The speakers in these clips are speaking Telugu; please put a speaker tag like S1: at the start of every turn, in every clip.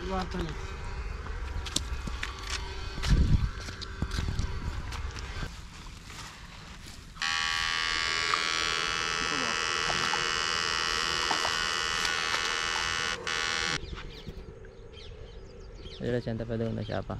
S1: చూడొచ్చు ఎంత పెద్దగా ఉందో చేప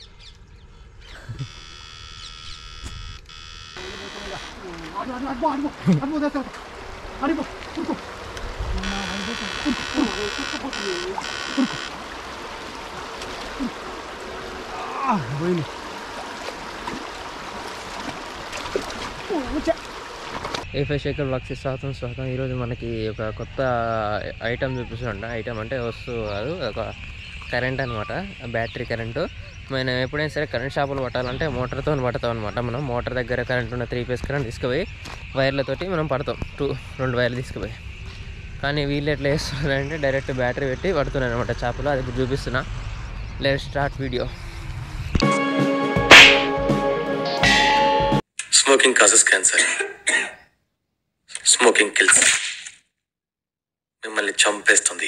S1: ఏ ఫైవ్ శేఖర్ బ్లాక్స్ స్వాగతం స్వాగతం ఈరోజు మనకి ఒక కొత్త ఐటమ్ చూపిస్తుంట ఐటమ్ అంటే వస్తువు కాదు ఒక కరెంట్ అనమాట బ్యాటరీ కరెంటు మనం ఎప్పుడైనా సరే కరెంట్ షాపులు పట్టాలంటే మోటార్తో పడతాం అనమాట మనం మోటార్ దగ్గర కరెంట్ ఉన్న త్రీ ఫేస్ కరెంట్ తీసుకుపోయి వైర్లతోటి మనం పడతాం టూ రెండు వైర్లు తీసుకుపోయి కానీ వీళ్ళు ఎట్లా చేస్తున్నారంటే డైరెక్ట్ బ్యాటరీ పెట్టి పడుతున్నాయి అనమాట చేపలు అది ఇప్పుడు చూపిస్తున్నా let start video
S2: smoking causes cancer smoking kills మిమ్మల్ని చంపేస్తుంది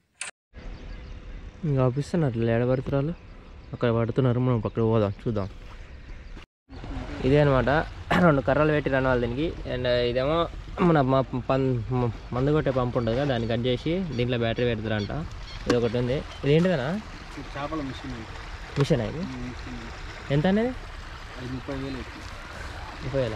S1: ఇంకా ఆపిస్తున్నారు ఏడ పడుతున్నారు అక్కడ పడుతున్నారు మనం అక్కడ పోదాం చూద్దాం ఇదే అనమాట రెండు కర్రలు పెట్టి రన్ వాళ్ళు దీనికి అండ్ ఇదేమో మన మా పం మ- మందు కొట్టే పంపు ఉంటుంది కదా దాన్ని కట్ చేసి దీంట్లో బ్యాటరీ పెడతారంట ఇది ఒకటి ఉంది ఇది ఏంటిదనా
S3: చేపల మిషన్
S1: మిషన్ ఇది ఎంత అనేది
S3: అది ముప్పై వేలు అవుతుంది
S1: ముప్పై వేలా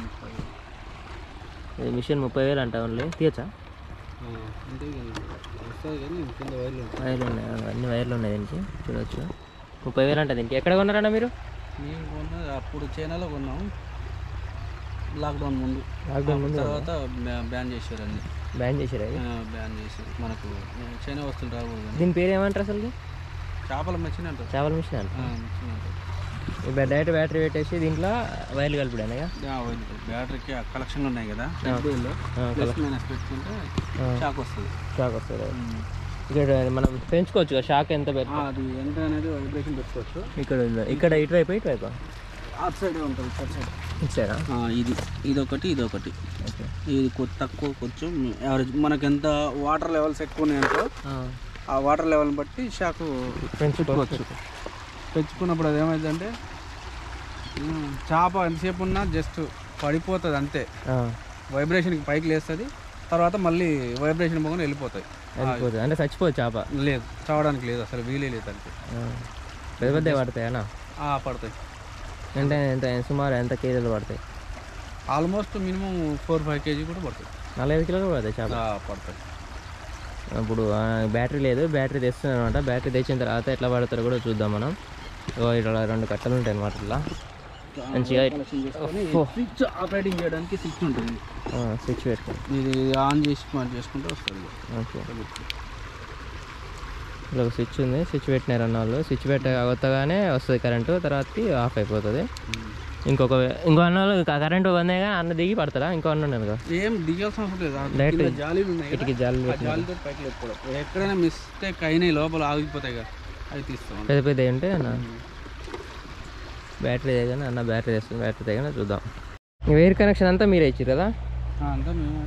S1: ఇది మిషన్ ముప్పై వేలు అంట ఓన్లీ తీయచ్చా
S3: అంటే వస్తుంది కానీ కింద వైర్లు ఉంటాయి
S1: వైర్లు ఉన్నాయి ఆ, అన్ని వైర్లు ఉన్నాయి దీనికి చూడొచ్చు ముప్పై వేలు అంట దీనికి ఎక్కడ కొన్నారన్న మీరు
S3: మేము కొన్నది అప్పుడు చైనాలో కొన్నాం లాక్డౌన్ ముందు
S1: లాక్డౌన్ ముందు
S3: తర్వాత బ్యా- బ్యాన్ చేశారు అన్ని
S1: బ్యాన్ చేసారు అది
S3: ఆ, బ్యాన్ చేశారు మనకు చైనా వస్తువులు రాకూడదు అని.
S1: దీని పేరు ఏమంటారు అసలు
S3: చేపల మిషన్ అంటారు
S1: చేపల మిషన్ అంట
S3: ఆ, మిషన్ అంటారు
S1: ఇప్పుడు డైరెక్ట్ బ్యాటరీ పెట్టేసి దీంట్లో వైర్లు కలిపిడాను
S3: ఆ, వైర్లు. బ్యాటరీకి ఆ కలెక్షన్లు ఉన్నాయి కదా డబ్బుల్లో ప్లస్ మైనస్ పెట్టుకుంటే షాక్ వస్తుంది
S1: షాక్ వస్తుంది ఇక్కడ మనం పెంచుకోవచ్చు కదా షాక్ ఎంత పెద్ద
S3: ఆ, అది ఎంత అనేది వైబ్రేషన్ పెట్టుకోవచ్చు
S1: ఇక్కడ ఉంది ఇక్కడ ఇటువైపు ఇటువైపు
S3: అటు సైడే ఉంటుంది ఇటు సైడ్
S1: ఇచ్చారా
S3: ఇది ఇది ఇది ఒకటి
S1: ఓకే
S3: ఇది కొ- తక్కువ కొంచెం యావరేజ్ మనకి ఎంత వాటర్ లెవెల్స్ ఎక్కువ ఉన్నాయనుకో ఆ వాటర్ లెవెల్ని బట్టి షాకు
S1: పెంచుకోవచ్చు
S3: పెంచుకున్నప్పుడు అది ఏమైందంటే ఉమ్, చేప ఎంతసేపు ఉన్నా జస్ట్ పడిపోతుంది అంతే
S1: ఆ,
S3: వైబ్రేషన్కి పైకి లేస్తుంది తర్వాత మళ్ళీ వైబ్రేషన్ పోగానే వెళ్ళిపోతాయి
S1: వెళ్ళిపోతుంది అంటే చచ్చిపోవచ్చు చేప
S3: లేదు చావడానికి లేదు అసలు వీలే లేదు అంతే
S1: ఆ. పెద్ద పెద్ద పడతాయనా
S3: ఆ, పడతాయి
S1: అంటే ఎంత సుమారు ఎంత కేజీలు పడతాయి
S3: almost minimum four five kg కూడా పడతాయి
S1: నలభై కిలోలు పడతాయి చేప
S3: ఆ, పడతాయి
S1: అప్పుడు ఆ, బ్యాటరీ లేదు బ్యాటరీ తెస్తున్నాను అనమాట బ్యాటరీ తెచ్చిన తర్వాత ఎట్లా పడతారో కూడా చూద్దాం మనం ఇగో ఇట్లా రెండు కట్టలు ఉంటాయి అనమాట ఇట్లా మంచిగా
S3: కలెక్షన్ చేసుకొని స్విచ్ ఆపరేటింగ్ చేయడానికి స్విచ్ ఉంటుంది
S1: స్విచ్ పెట్టుకో
S3: ఇది ఆన్ చేసి స్మార్ట్ చేసుకుంటే వస్తుంది
S1: ఓకే ఇలా ఒక స్విచ్ ఉంది స్విచ్ పెట్టినారు అన్న వాళ్ళు స్విచ్ పెట్ట కొత్తగానే వస్తుంది కరెంటు తర్వాతకి ఆఫ్ అయిపోతుంది ఇంకొక ఇంకో అన్న వాళ్ళు కరెంటు బందే కానీ అన్న దిగి పడతారా ఇంకో అన్న ఉన్నారు కదా
S3: ఏం దిగాల్సిన అవసరం లేదు ఆ
S1: Direct
S3: కింద జాలీలు ఉన్నాయి కదా,
S1: ఇటుకి జాలి
S3: ఆ జాలీతో పైకి లేపుకోవడం ఎక్కడైనా మిస్టేక్ అయినాయి లోపల ఆగిపోతాయి కదా అవి తీస్తాం
S1: పెద్ద పెద్ద ఉంటే అన్న బ్యాటరీ దగ్గర అన్న బ్యాటరీ తెస్తుంది బ్యాటరీ దగ్గర చూద్దాం వేర్ కనెక్షన్ అంతా మీరే ఇచ్చారు కదా
S3: ఆ, అంతా మేము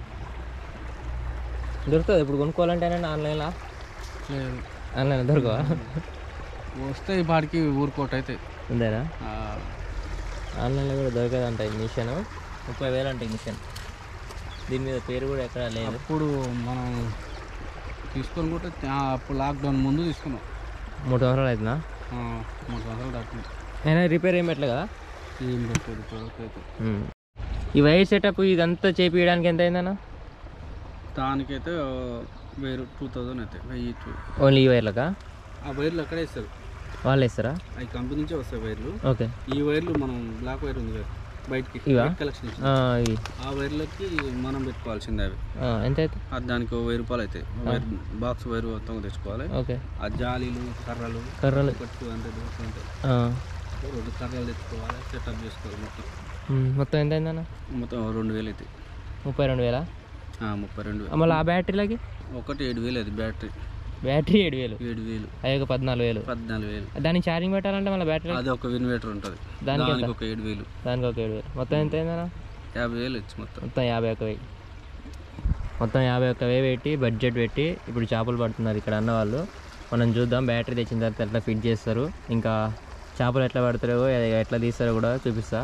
S1: దొరుకుతుంది ఇప్పుడు కొనుక్కోవాలంటే ఆన్లైన్లో
S3: లేదు
S1: ఆన్లైన్ దొరకవా
S3: వస్తే ఈ పాటికి ఊరుకోట అయితే
S1: ఉందేనా ఆన్లైన్లో కూడా దొరకదంట ఈ మిషన్ ముప్పై వేలు అంటే ఈ మిషన్ దీని మీద పేరు కూడా ఎక్కడ లేదు
S3: అప్పుడు మనం తీసుకొని కూడా ఆ, అప్పుడు లాక్డౌన్ ముందు తీసుకున్నాం
S1: మూడు సంవత్సరాలు అవుతుందా
S3: ఆ, మూడు సంవత్సరాలు దాటింది
S1: అయినా రిపేర్ ఏం పెట్టలే కదా
S3: ఏం పెట్టలేదు ప్రోడక్ట్ అయితే
S1: ఉమ్. ఈ వైర్ సెటప్ ఇదంతా చేపించడానికి ఎంత అయిందన్న
S3: దానికైతే ఆ, వెయ్యి టూ థౌజండ్ అయితే వెయ్యి టూ
S1: ఓన్లీ ఈ వైర్లకా
S3: ఆ వైర్లు అక్కడే ఇస్తారు
S1: వాళ్ళు ఇస్తారా
S3: అవి కంపెనీ నుంచే వస్తాయి వైర్లు
S1: ఓకే
S3: ఈ వైర్లు మనం బ్లాక్ వైర్ ఉంది కదా బయటికి
S1: ఇవా?
S3: కలెక్షన్ ఇచ్చింది
S1: ఆ, ఇవి
S3: ఆ వైర్లకి మనం పెట్టుకోవాల్సిందే అవి
S1: ఆ, ఎంత అవుతుంది
S3: అది దానికి ఓ వెయ్యి రూపాయలు అవుతాయి వైర్ బాక్స్ వైర్ మొత్తం తెచ్చుకోవాలి
S1: ఓకే
S3: ఆ జాలీలు కర్రలు
S1: కర్రలు
S3: కట్టు అంటే దూరం ఉంటాయి
S1: ఆ.
S3: రెండు కర్రలు తెచ్చుకోవాలి సెటప్ చేసుకోవాలి మొత్తం
S1: ఉమ్, మొత్తం ఎంత అయిందన్న
S3: మొత్తం రెండు వేలు అవుతాయి
S1: ముప్పై రెండు వేలా
S3: ఆ, ముప్పై రెండు వేలు
S1: మళ్ళీ ఆ బ్యాటరీలకి
S3: ఒకటి ఏడు వేలు అది బ్యాటరీ
S1: బ్యాటరీ ఏడు వేలు
S3: ఏడు వేలు
S1: అవి ఒక పద్నాలుగు వేలు
S3: పద్నాలుగు వేలు
S1: దానికి ఛార్జింగ్ పెట్టాలంటే మళ్ళీ బ్యాటరీ
S3: అది ఒక ఇన్వర్టర్ ఉంటుంది
S1: దానికి
S3: దానికి ఒక ఏడు వేలు
S1: దానికి ఒక ఏడు వేలు మొత్తం ఎంత అయిందన్న
S3: యాభై వేలు వచ్చి మొత్తం
S1: మొత్తం యాభై ఒక్క వెయ్యి మొత్తం యాభై ఒక్క వెయ్యి పెట్టి బడ్జెట్ పెట్టి ఇప్పుడు చేపలు పడుతున్నారు ఇక్కడ అన్న వాళ్ళు మనం చూద్దాం బ్యాటరీ తెచ్చిన తర్వాత ఎట్లా ఫిట్ చేస్తారు ఇంకా చేపలు ఎట్లా పడతారో అది ఎట్లా తీస్తారో కూడా చూపిస్తా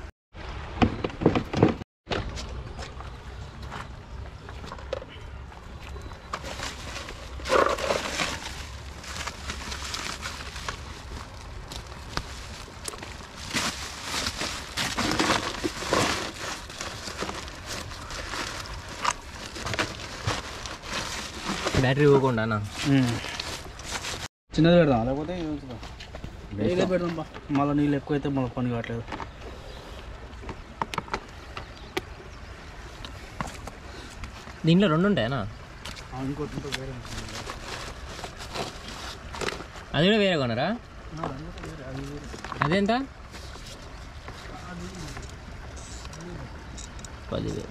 S1: బ్యాటరీ పోకుండా
S3: చిన్నది పెడదాం లేకపోతే ఇది ఉంచుదాం. ఇదే పెడదాం బా మళ్ళీ నీళ్ళు ఎక్కువైతే మళ్ళీ పని కావట్లేదు
S1: దీంట్లో రెండు ఉంటాయనా
S3: ఆ, ఇంకోటి ఇంకో వేరే ఉంటుంది.
S1: అది కూడా వేరే కొనరా
S3: ఆ, అది కూడా వేరే, అది వేరే.
S1: అదెంత పదివేలు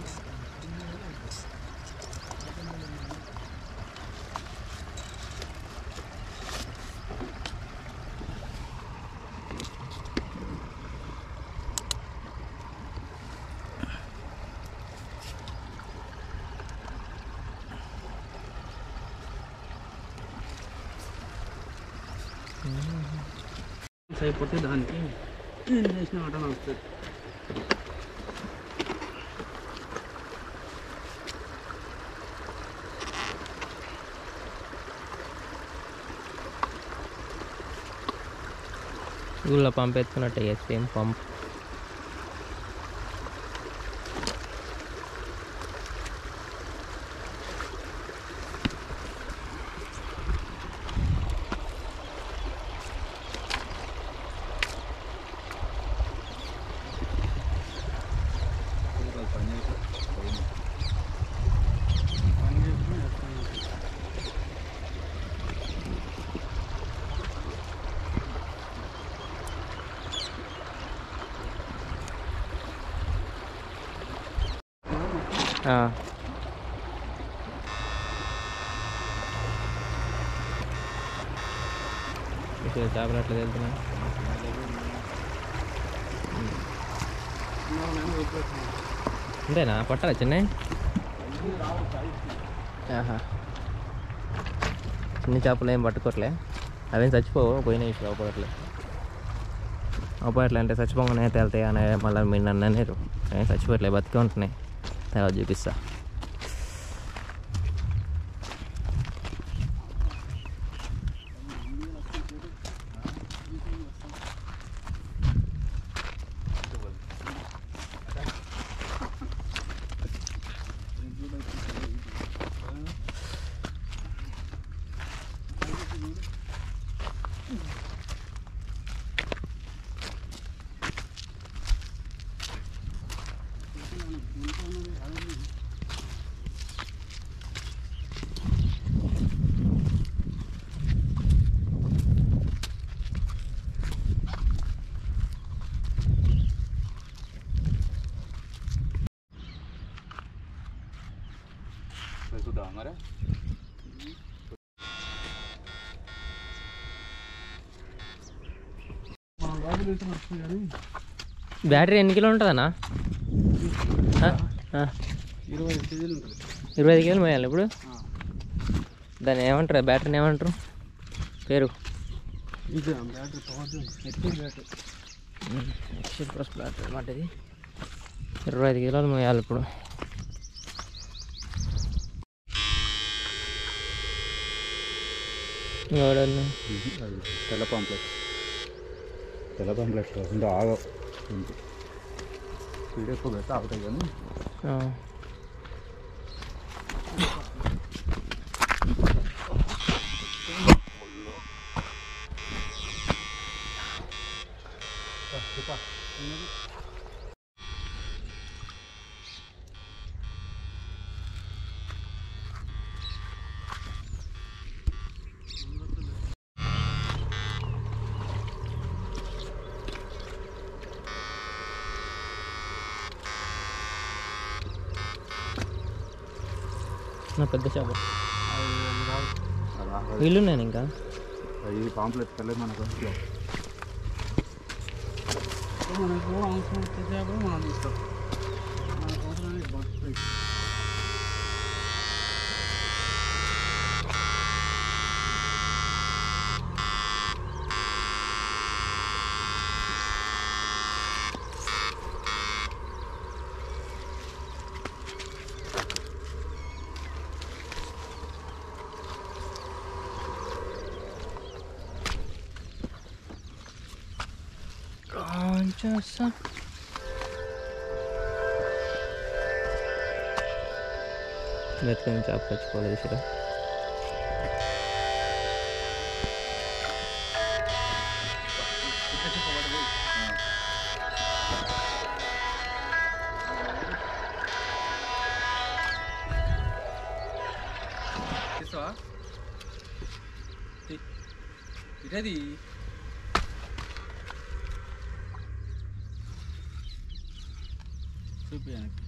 S3: అయిపోతే దానికి నేను చేసిన ఆట వస్తుంది
S1: ఊళ్ళో పంప్ ఎత్తుకున్నట్టే సేమ్ పంప్
S3: పని చేసుకుని చేస్తాను.
S1: ఇక్కడ చేపలు అట్లా వెళ్తున్నా
S3: చిన్నగా నేను వదిలేస్తున్నాను.
S1: అంతేనా పట్టాలా చిన్న ఆహా చిన్న చేపలు ఏం పట్టుకోవట్లే అవేం చచ్చిపోవు పోయినాయి ఇప్పుడు అవపడట్లే అవపడట్లే అంటే చచ్చిపోగానే తేలుతాయి అని మళ్ళీ మీరు నన్ను అన్నారు ఏం చచ్చిపోవట్లే బతికే ఉంటున్నాయి తర్వాత చూపిస్తా
S3: మనం బాబులు అయితే వస్తుంది కానీ
S1: బ్యాటరీ ఎన్ని కిలో ఉంటుందన్నా ఆ? ఆ.
S3: ఇరవై ఐదు కేజీలు ఉంటుంది
S1: ఇరవై ఐదు కిలోలు మోయాలి ఇప్పుడు
S3: ఆ.
S1: దాన్ని ఏమంటారు బ్యాటరీని ఏమంటారు పేరు
S3: ఇది ఆ బ్యాటరీ పవర్ ఎక్కువ బ్యాటరీ
S1: ఎక్స్ఎల్ ప్లస్ బ్యాటరీ అన్నమాట ఇది ఇరవై ఐదు కిలోలు మోయాలి ఇప్పుడు ఎవడన్నా
S4: తెల్ల పాంప్లెట్ తెల్ల పాంప్లెట్ అంటే ఆగ స్పీడ్ ఎక్కువ పెడితే ఆగుతాయి కానీ
S1: ఆ. నా పెద్ద చేప వీళ్ళు నేను ఇంకా
S4: ఈ పాంప్లెట్ తెల్ల మనకు వస్తుంది.
S3: మనకు అవసరం వచ్చే చేపలు మనం తీస్తాం మనకు అవసరానికి బతుకుతాయి
S1: చూసా బతుకని చేప చచ్చిపోలేదు సరే
S3: తీస్తావా ఇటది చూపి వెనక్కి.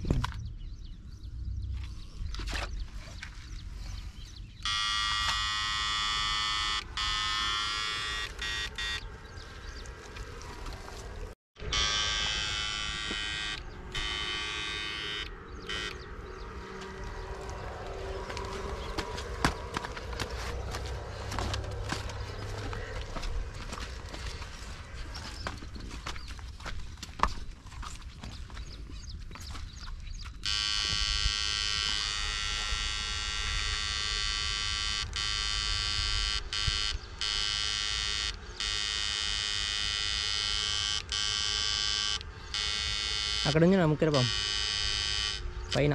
S1: అక్కడ ఉంది నా ముఖ్య పాము పైన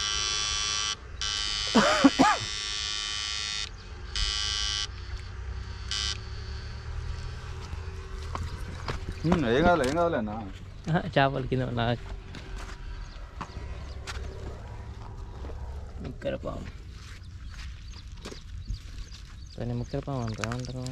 S4: ఉమ్, ఏం కావాలి ఏం కావాలి అన్న
S1: ఆహా, చేపల కింద నా ముక్కర పాము దాన్ని ముక్కర పాము అంటారా అంటారు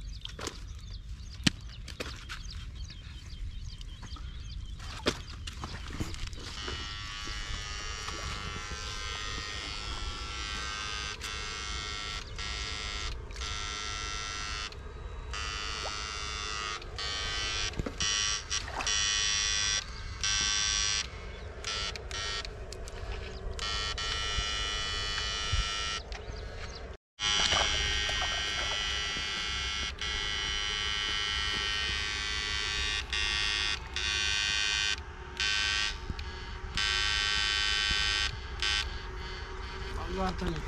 S3: బాగా వస్తున్నాయి.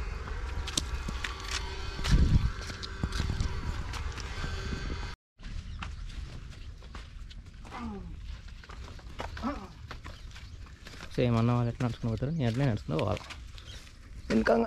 S1: సేమ్ అన్న వాళ్ళు ఎట్లా నడుచుకుని పోతారు నేను ఎట్లా నడుచుకుని పోవాలి వెనుకంగా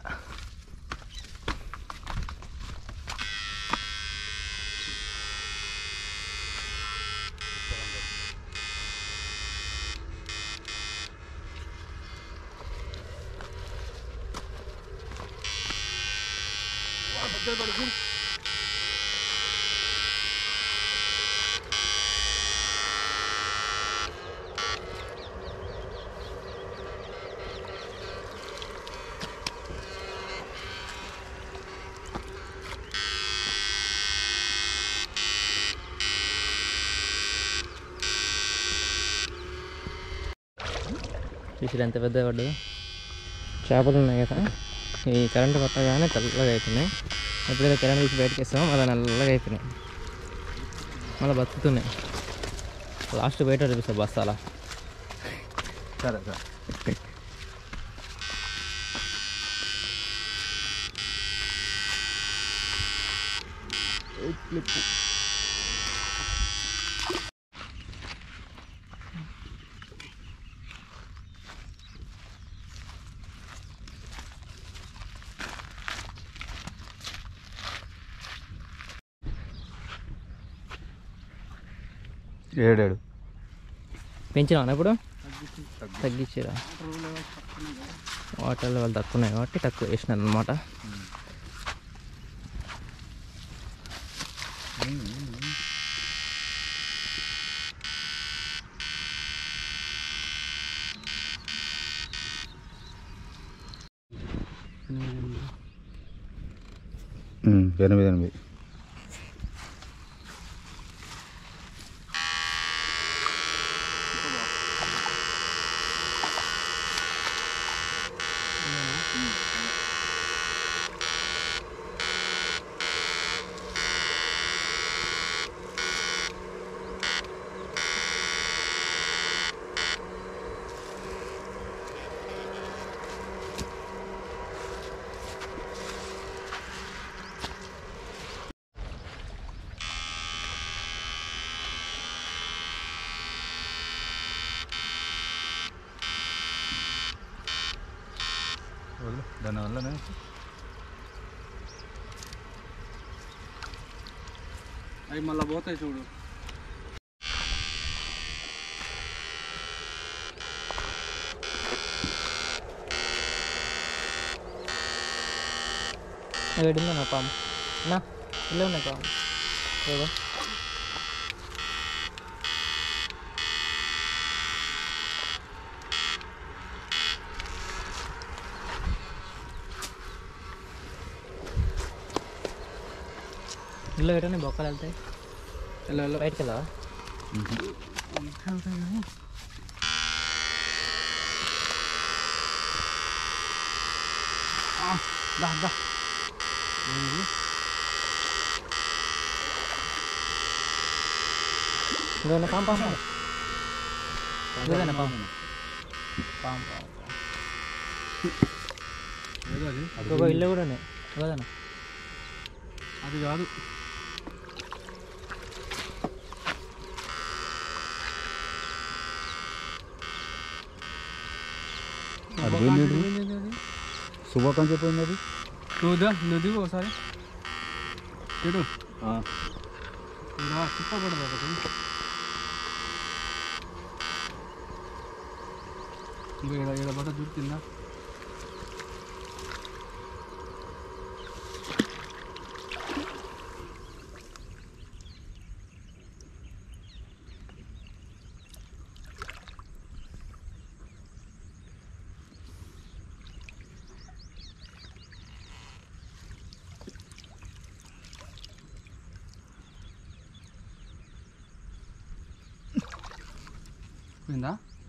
S1: చూసి ఎంత పెద్ద పడ్డదు చేపలు ఉన్నాయి కదా ఈ కరెంటు కొట్టగానే తెల్లగా అవుతున్నాయి ఎప్పుడైతే కరెంట్ తీసి బయటకి ఇస్తామో మళ్ళీ నల్లగా అయిపోయినాయి మళ్ళీ బతుకుతున్నాయి లాస్ట్ బయట చూపిస్తా బస్తాల
S4: సరే సరే ఏడేడు
S1: పెంచినా ఇప్పుడు తగ్గించారా వాటర్ లెవెల్ తక్కువ ఉన్నాయి కాబట్టి తక్కువ వేసినాను అనమాట
S4: ఎనిమిది ఎనిమిది వదిలే దాని వల్లనే
S3: అవి మళ్ళీ పోతాయి చూడు
S1: వేడిందా నా పాము నా ఇలా ఉన్నాయి పాము ఏదో ఇల్లు పెట్టండి బొక్కలు వెళ్తాయి
S3: ఇలా ఇలా.
S1: బయటకు వెళ్ళవా
S3: ఆ, దా దా
S1: ఇంకొక పాము పాము ఇదేనా పాము పాము పాము
S3: ఏదో అది
S1: ఇంకొక ఇల్లు కూడా ఉన్నాయి కదనా
S3: అది కాదు
S4: అది పోయింది ఏంటి? శుభాకాంక్ష పోయింది అది
S3: నువ్వు దా నువ్వు దిగు ఒకసారి చూడు
S4: ఆ.
S3: ఇలా తిప్పకూడదు ఒకటి ఇంకా ఇక్కడ ఇక్కడ పడ్డ దూరుతుందా పోయిందా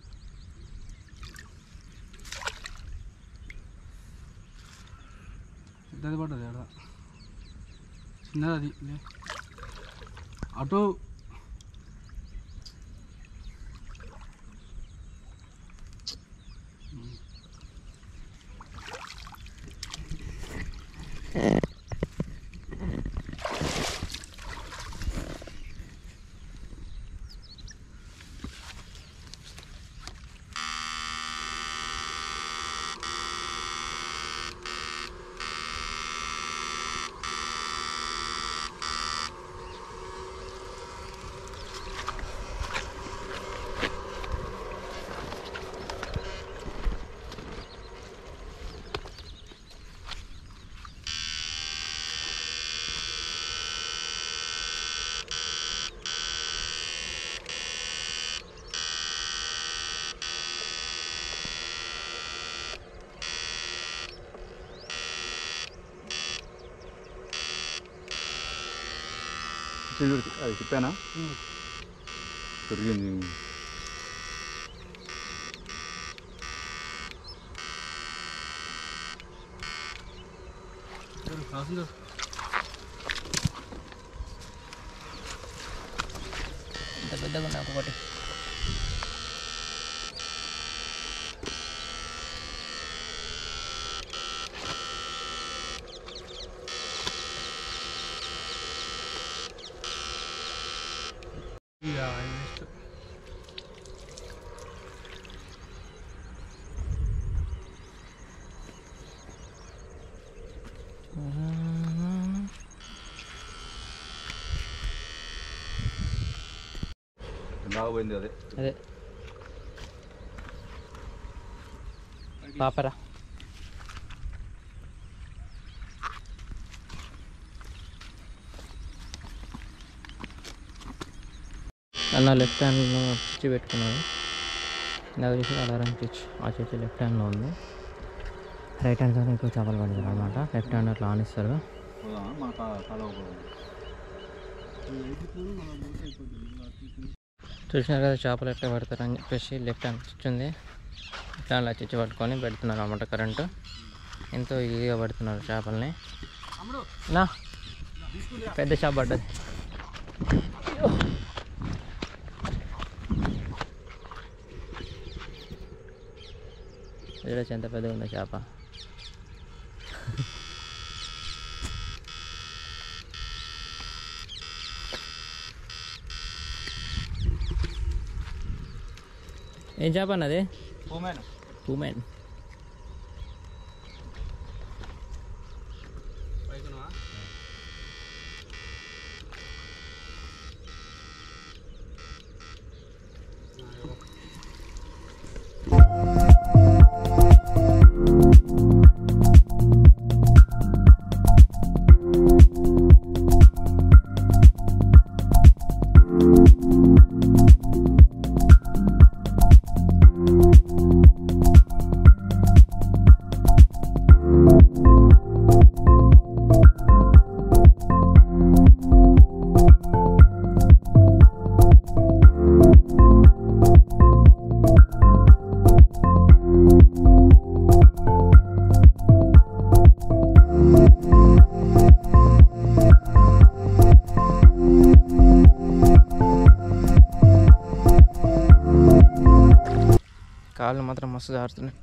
S3: పెద్దది పడ్డది ఆడ చిన్నది అది లే. అటు
S4: చూడు, అది చెప్పానా పెరిగింది
S3: కాసిందో
S1: ఇంత పెద్దగా ఉన్నాయి ఒక్కొక్కటి
S3: ఇక నెక్స్ట్
S4: బాగా పోయింది అదే
S1: అదే పాపరా అన్న లెఫ్ట్ హ్యాండ్లో స్విచ్ పెట్టుకున్నాడు నాకు తెలిసి అలారం స్విచ్ ఆ స్విచ్ లెఫ్ట్ హ్యాండ్లో ఉంది రైట్ హ్యాండ్తో ఎక్కువ చేపలు పడతారు అనమాట లెఫ్ట్ హ్యాండ్ అట్లా ఆన్ ఇస్తారు
S4: పోదామా మా కా- కాలువ పోదామా?
S1: చూసినారు కదా చేపలు ఎట్లా పడతారు అని చెప్పేసి లెఫ్ట్ హ్యాండ్ స్విచ్ ఉంది లెఫ్ట్ హ్యాండ్లో స్విచ్ పట్టుకొని పెడుతున్నారు అనమాట కరెంటు ఎంతో ఈజీగా పడుతున్నారు చేపల్ని నా పెద్ద చేప పడ్డది చూడొచ్చు ఎంత పెద్దగా ఉందో చేప ఏం చేప అన్నది
S4: పోమేను.
S1: ఉమెన్ మస్తు జారుతున్నాయి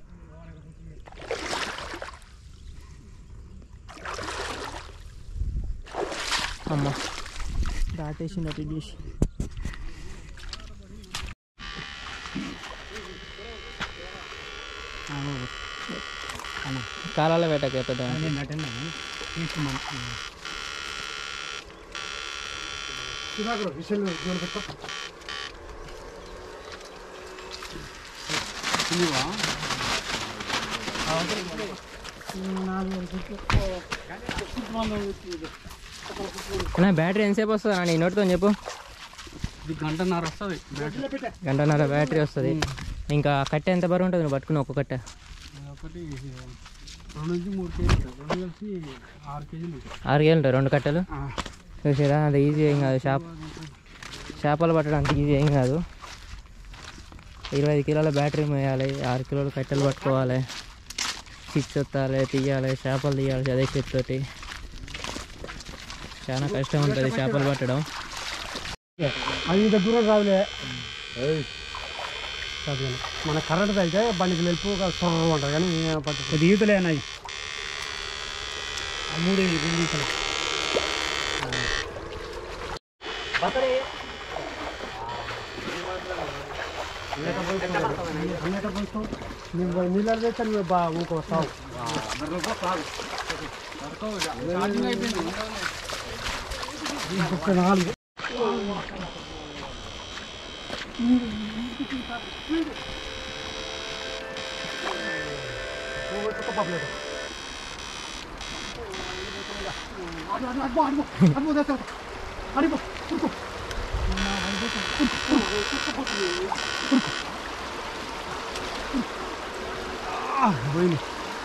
S1: అమ్మ దాటేసింది అటు ఇటు చేసి కాలాల వేటకి పెద్ద నా బ్యాటరీ ఎంతసేపు వస్తుంది అని నోటితో చెప్పు
S3: ఇది గంటన్నర వస్తుంది బ్యాటరీ
S1: గంటన్నర బ్యాటరీ వస్తుంది ఇంకా కట్టె ఎంత బరువు ఉంటుంది నువ్వు పట్టుకుని ఒక్క కట్టె
S3: ఒకటి రెండు నుంచి మూడు కేజీలు రెండు కలిసి ఆరు కేజీలు ఉంటాయి.
S1: ఆరు కేజీలు ఉంటాయి రెండు కట్టెలు
S3: ఆ,
S1: చూసారా అది ఈజీ ఏం కాదు చేప చేపలు పట్టడానికి ఈజీ ఏం కాదు ఇరవై ఐదు కిలోల బ్యాటరీ మోయాలి ఆరు కిలోల కట్టెలు పట్టుకోవాలి చిప్స్ ఎత్తాలి తీయాలి చేపలు తీయాలి అదే చేతితోటి చాలా కష్టం ఉంటుంది చేపలు పట్టడం
S3: అది ఇంత దూరం రాదులే కాదు కానీ. మన కరెంట్ అయితే బండికి నిలుపు సొర్ర ఉంటుంది కానీ పట్టు ఈతలే అన్నాయి మూడు రెండు ఈతలు నీళ్ళు వేస్తే నువ్వు బా ఊకో సాగు ముప్పై నాలుగు పోయింది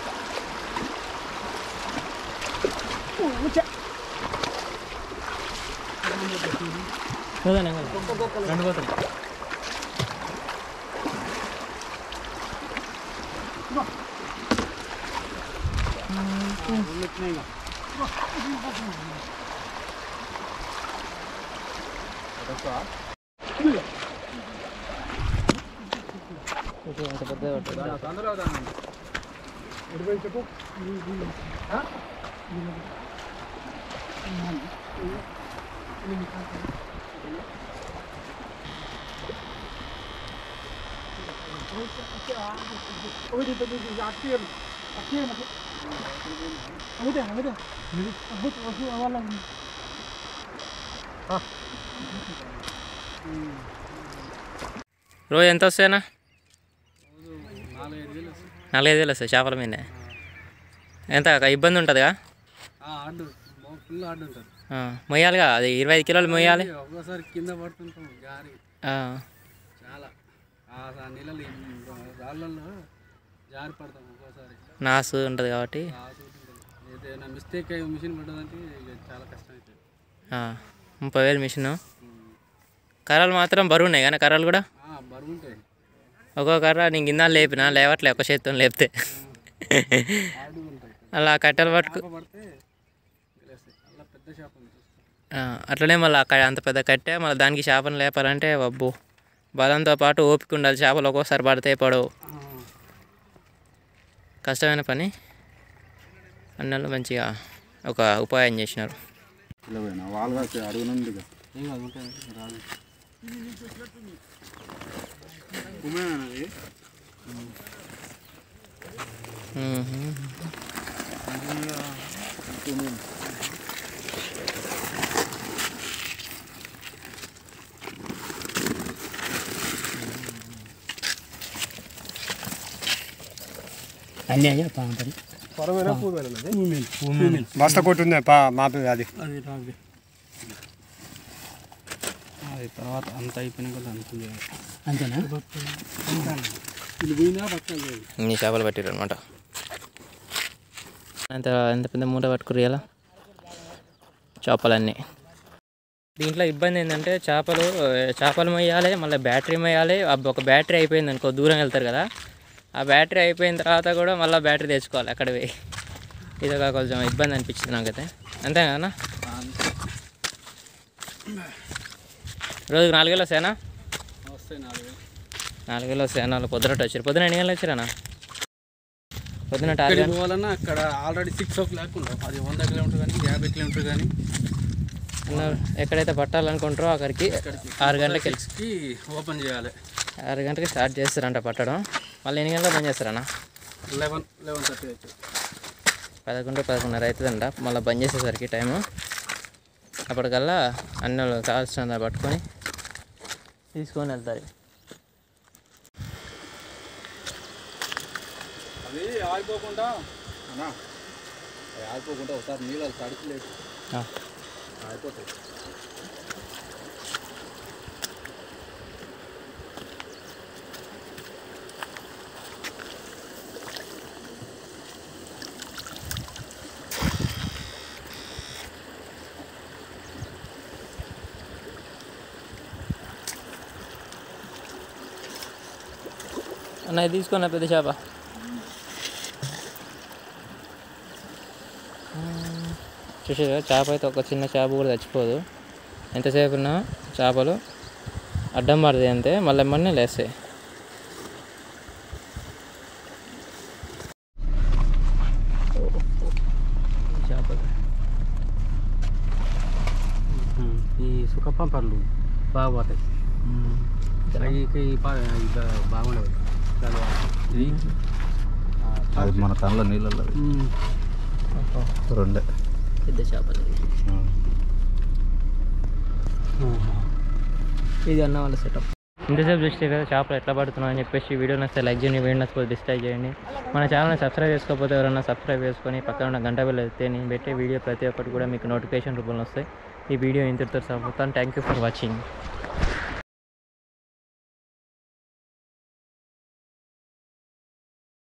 S1: రెండు పోతాయి ఎంత పెద్దగా పడుతుంది
S3: చెప్పు
S1: రోజు ఎంత వస్తాయన్నా
S3: నాలుగైదు వేలు
S1: నాలుగైదు వేలు వస్తాయి చేపల మీద ఎంత ఒక ఇబ్బంది ఉంటుందిగా
S3: ఆర్డు ఫుల్ ఆర్డు ఉంటుంది
S1: ఆ, మొయ్యాలిగా అది ఇరవై ఐదు కిలోలు మొయ్యాలి
S3: ఒక్కోసారి కింద పడుతుంటాం జారి
S1: ఆ,
S3: చాలా ఆ స- నీళ్ళలో ఈ రాళ్ళల్లో జారి పడతాం ఒక్కోసారి
S1: నాసు ఉంటుంది కాబట్టి
S3: రాసి ఉంటుంది ఏదైనా మిస్టేక్ అయ్యి మిషన్ పడ్డదంటే ఇక చాలా కష్టం అవుతుంది
S1: ఆ, ముప్పై వేలు మిషన్ కర్రలు మాత్రం బరువు ఉన్నాయి కానీ కర్రలు కూడా
S3: ఆ, బరువు ఉంటాయి
S1: ఒక్కో కర్ర నేను గిన్నె లేపిన లేవట్లే ఒక చేతితో లేపితే
S3: ఆడు ఉంటాయి
S1: అలా కట్టెలు పట్టుకు
S3: చేప పడితే గెలేస్తాయి అలా పెద్ద చేపలు చూస్తాం
S1: ఆ, అట్లనే మళ్ళీ అక్కడ అంత పెద్ద కట్టె మళ్ళీ దానికి చేపను లేపాలంటే అబ్బో బలంతో పాటు ఓపిక ఉండాలి చేపలు ఒక్కోసారి పడితే పడవు కష్టమైన పని అన్నలు మంచిగా ఒక ఉపాయం చేసినారు
S4: ఇలా పోయినా వాళ్ళగా అడుగునంది
S3: ఏం కాదు ఉంటాయి రాదు ఉమేనది
S1: మ్మ్.
S3: పొరమైన పూమేనది
S5: బస్తా కొట్టింది పా మాపి అది
S3: అది రాదు అది తర్వాత అంత అయిపోయినాక అనుకుంది
S1: అంతేనా
S3: ఇది పోయినా పక్కన లేదు
S1: ఇన్ని చేపలు పట్టిరు అనమాట ఎంత ఎంత పెద్ద మూట పట్టుకురు ఇలా చేపలన్నీ దీంట్లో ఇబ్బంది ఏంటంటే చేపలు చేపలు మొయ్యాలి మళ్ళీ బ్యాటరీ మొయ్యాలి అబ్బ- ఒక బ్యాటరీ అయిపోయింది అనుకో దూరం వెళ్తారు కదా ఆ బ్యాటరీ అయిపోయిన తర్వాత కూడా మళ్ళీ బ్యాటరీ తెచ్చుకోవాలి అక్కడ పోయి ఇది ఒక కొంచెం ఇబ్బంది అనిపించింది నాకైతే అంతే కదా రోజుకి నాలుగు వేలు వస్తాయనా
S3: వస్తాయి నాలుగు వేలు
S1: నాలుగు వేలు వస్తాయి నాలుగు పొద్దునట్టు వచ్చారు పొద్దున ఎన్ని గంటలు వచ్చారన్నా పొద్దున ఆరు
S3: ఇక్కడికి
S1: గంటలు
S3: పోవాలన్నా అక్కడ ఆల్రెడీ సిక్స్ ఓ క్లాక్ ఉండవు అది వంద కిలోమీటర్ కానీ యాభై కిలోమీటర్ కానీ
S1: అన్నారు ఎక్కడైతే పట్టాలనుకుంటారో అక్కడికి ఆరు గంటలకి వెళ్ళి
S3: సిక్స్కి ఓపెన్ చేయాలి
S1: ఆరు గంటలకి స్టార్ట్ చేస్తారంట పట్టడం మళ్ళీ ఎన్ని గంటలకు బంద్ చేస్తారన్న
S3: లెవెన్ లెవెన్ థర్టీ అయితే
S1: పదకొండు పదకొండున్నర అవుతుందంట మళ్ళీ బంద్ చేసేసరికి టైము అప్పటికల్లా అన్ని వాళ్ళు కావాల్సిన పట్టుకొని తీసుకొని వెళ్తారు
S3: అది ఆగిపోకుండా అన్నా అది ఆగిపోకుండా ఒకసారి నీళ్ళు తడిచి లేదు
S1: ఆ.
S3: అయిపోతాయి
S1: అన్న ఇది తీసుకున్న పెద్ద చేప చూసారు చేప అయితే ఒక చిన్న చేప కూడా చచ్చిపోదు ఎంతసేపు ఉన్నా చేపలు అడ్డం పడుతుంది అంతే మళ్ళీ ఎమ్మన్నీ లేస్తాయి చేపలు
S3: ఈ సుఖపంపర్లు బాగుపడతాయి ఈ బాగుండవు ఇది
S4: అది మన కళ్ళ నీళ్ళల్లో రెండే
S1: పెద్ద చేపలు ఇది అన్న వాళ్ళ సెటప్ ఇంతసేపు చూస్తే కదా చేపలు ఎట్లా పడుతున్నావు అని చెప్పేసి వీడియో నచ్చితే లైక్ చేయండి వీడియో నచ్చిపోతే డిస్లైక్ చేయండి మన ఛానల్ని సబ్స్క్రైబ్ చేసుకోకపోతే ఎవరైనా సబ్స్క్రైబ్ చేసుకొని పక్కన ఉన్న గంట బిల్ అయితే నేను పెట్టే వీడియో ప్రతి ఒక్కటి కూడా మీకు నోటిఫికేషన్ రూపంలో వస్తాయి ఈ వీడియో ఇంతటితో సమాప్తం థ్యాంక్ యూ ఫర్ వాచింగ్